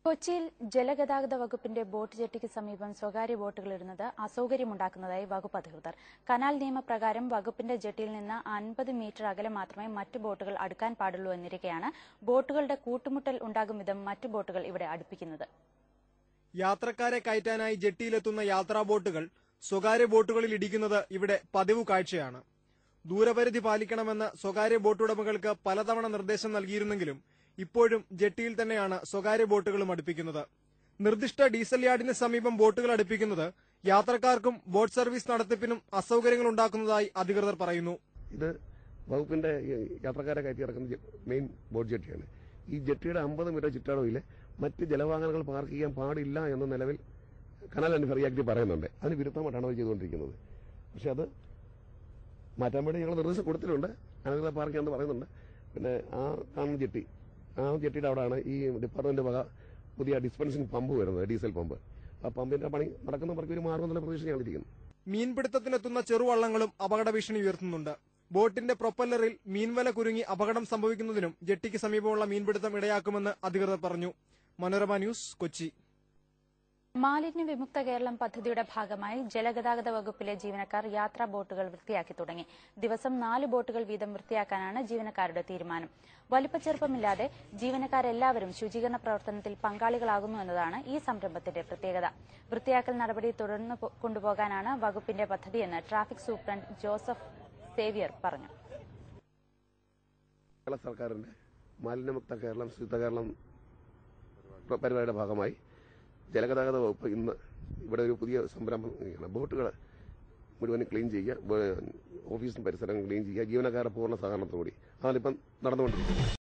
കൊച്ചിയിൽ ജലഗതാഗത വകുപ്പിന്റെ ബോട്ട് ജെട്ടിക്ക് സമീപം സ്വകാര്യ ബോട്ടുകൾ ഇടുന്നത് അസൌകര്യമുണ്ടാക്കുന്നതായി വകുപ്പ് അധികൃതർ കനാൽ നിയമപ്രകാരം വകുപ്പിന്റെ ജെട്ടിയിൽ നിന്ന് അൻപത് മീറ്റർ അകലെ മാത്രമേ മറ്റു ബോട്ടുകൾ അടുക്കാൻ പാടുള്ളൂ എന്നിരിക്കെയാണ് ബോട്ടുകളുടെ കൂട്ടുമുട്ടൽ ഉണ്ടാകും വിധം മറ്റു ബോട്ടുകൾ ഇവിടെ അടുപ്പിക്കുന്നത് യാത്രക്കാരെ കയറ്റാനായി ജെട്ടിയിലെത്തുന്ന യാത്രാ ബോട്ടുകൾ സ്വകാര്യ ബോട്ടുകളിൽ ഇടിക്കുന്നത് ഇവിടെ പതിവ് കാഴ്ചയാണ് ദൂരപരിധി പാലിക്കണമെന്ന് സ്വകാര്യ ബോട്ടുടമകൾക്ക് പലതവണ നിർദ്ദേശം നൽകിയിരുന്നെങ്കിലും ഇപ്പോഴും ജെട്ടിയിൽ തന്നെയാണ് സ്വകാര്യ ബോട്ടുകളും അടുപ്പിക്കുന്നത് നിർദ്ദിഷ്ട ഡീസൽ യാർഡിന് സമീപം ബോട്ടുകൾ അടുപ്പിക്കുന്നത് യാത്രക്കാർക്കും ബോട്ട് സർവീസ് നടത്തിപ്പിനും അസൌകര്യങ്ങൾ ഉണ്ടാക്കുന്നതായി അധികൃതർ പറയുന്നു ഇത് വകുപ്പിന്റെ ഈ യാത്രക്കാരെ കയറ്റി ഇറക്കുന്ന ജെ- മെയിൻ ബോട്ട് ജെട്ടിയാണ് ഈ ജെട്ടിയുടെ അമ്പത് മീറ്റർ ചുറ്റളവിൽ മറ്റ് ജലവാഹനങ്ങൾ പാർക്ക് ചെയ്യാൻ പാടില്ല എന്ന നിലവിൽ കനാൽ ആൻഡ് ഫെറി ആക്ട് പറയുന്നുണ്ട് അതിന് വിരുദ്ധമായിട്ടാണ് അവർ ചെയ്തുകൊണ്ടിരിക്കുന്നത് പക്ഷെ അത് മാറ്റാൻ വേണ്ടി ഞങ്ങൾ നിർദ്ദേശം കൊടുത്തിട്ടുണ്ട് അനധികൃത പാർക്കിംഗ് എന്ന് പറയുന്നുണ്ട് പിന്നെ ആ കാണുന്ന ജെട്ടി ആ ജെട്ടിയുടെ അവിടെയാണ് ഈ ഡിപ്പാർട്ട്മെന്റ് വക പുതിയ ഡിസ്പെൻസിംഗ് പമ്പ് വരുന്നത് ഡീസൽ പമ്പ് ആ പമ്പിന്റെ പണി നടക്കുന്നവർക്ക് ഒരു മാർഗം പ്രതീക്ഷ ഞങ്ങളിരിക്കുന്നു മീൻപിടുത്തത്തിനെത്തുന്ന ചെറുവള്ളങ്ങളും അപകട ഭീഷണി ഉയർത്തുന്നുണ്ട് ബോട്ടിന്റെ പ്രൊപ്പല്ലറിൽ മീൻവല കുരുങ്ങി അപകടം സംഭവിക്കുന്നതിനും ജെട്ടിക്ക് സമീപമുള്ള മീൻപിടുത്തം ഇടയാക്കുമെന്ന് അധികൃതർ പറഞ്ഞു മനോരമ ന്യൂസ് കൊച്ചി മാലിന്യ വിമുക്ത കേരളം പദ്ധതിയുടെ ഭാഗമായി ജലഗതാഗത വകുപ്പിലെ ജീവനക്കാർ യാത്രാ ബോട്ടുകൾ വൃത്തിയാക്കി തുടങ്ങി ദിവസം നാല് ബോട്ടുകൾ വീതം വൃത്തിയാക്കാനാണ് ജീവനക്കാരുടെ തീരുമാനം വലിപ്പച്ചെറുപ്പമില്ലാതെ ജീവനക്കാരെല്ലാവരും ശുചീകരണ പ്രവർത്തനത്തിൽ പങ്കാളികളാകുന്നു എന്നതാണ് ഈ സംരംഭത്തിന്റെ പ്രത്യേകത വൃത്തിയാക്കൽ നടപടി തുടർന്ന് പോ- കൊണ്ടുപോകാനാണ് വകുപ്പിന്റെ പദ്ധതിയെന്ന് ട്രാഫിക് സൂപ്രണ്ട് ജോസഫ് സേവിയർ പറഞ്ഞു കേരള സർക്കാരിന്റെ മാലിന്യമുക്ത കേരളം ശുദ്ധ കേരളം പ്ര- പരിപാടിയുടെ ഭാഗമായി ജലഗതാഗത വകുപ്പ് ഇന്ന് ഇവിടെ ഒരു പുതിയ സംരംഭം ചെയ്യുകയാണ് ബോട്ടുകൾ മുഴുവൻ ക്ലീൻ ചെയ്യുക ബോ- ഓഫീസും പരിസരം ക്ലീൻ ചെയ്യുക ജീവനക്കാരുടെ പൂർണ്ണ സഹകരണത്തോടുകൂടി അതാണിപ്പം നടന്നുകൊണ്ടിരിക്കുന്നത്